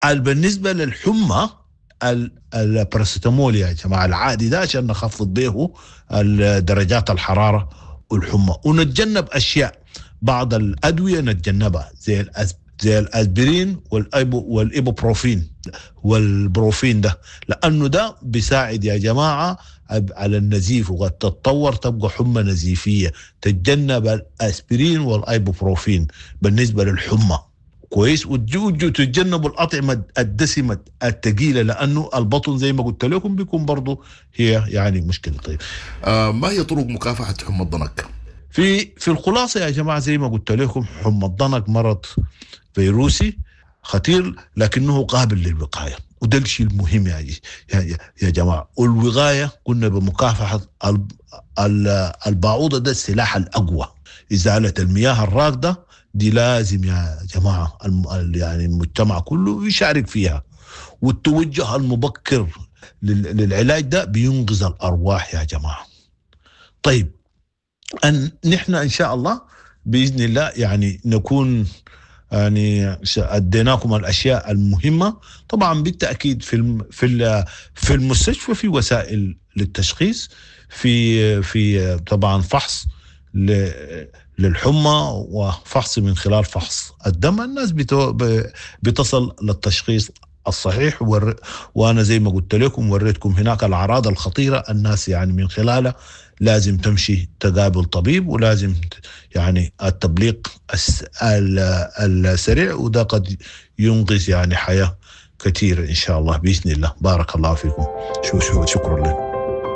بالنسبه للحمى الباراسيتامول يا جماعه العادي ده عشان نخفض به درجات الحراره والحمى ونتجنب اشياء بعض الادويه نتجنبها زي زي الاسبرين والايبو والايبوبروفين والبروفين ده لانه ده بيساعد يا جماعه على النزيف وقد تتطور تبقى حمى نزيفيه تتجنب الاسبرين والايبوبروفين بالنسبه للحمى كويس وتجوا تتجنبوا الاطعمه الدسمه الثقيله لانه البطن زي ما قلت لكم بيكون برضه هي يعني مشكله طيب آه ما هي طرق مكافحه حمى الضنك؟ في في الخلاصه يا جماعه زي ما قلت لكم حمى الضنك مرض فيروسي خطير لكنه قابل للوقايه وده الشيء المهم يا, يا, يا جماعه والوقايه قلنا بمكافحه البعوضه ده السلاح الاقوى ازاله المياه الراكده دي لازم يا جماعه يعني المجتمع كله يشارك فيها والتوجه المبكر للعلاج ده بينقذ الارواح يا جماعه طيب ان نحن ان شاء الله باذن الله يعني نكون يعني اديناكم الاشياء المهمه طبعا بالتاكيد في في في المستشفى في وسائل للتشخيص في في طبعا فحص للحمى وفحص من خلال فحص الدم الناس بتصل للتشخيص الصحيح وانا زي ما قلت لكم وريتكم هناك الاعراض الخطيره الناس يعني من خلالها لازم تمشي تقابل طبيب ولازم يعني التبليغ السريع وده قد ينقذ يعني حياه كثيره ان شاء الله باذن الله بارك الله فيكم شو شو شكرا لك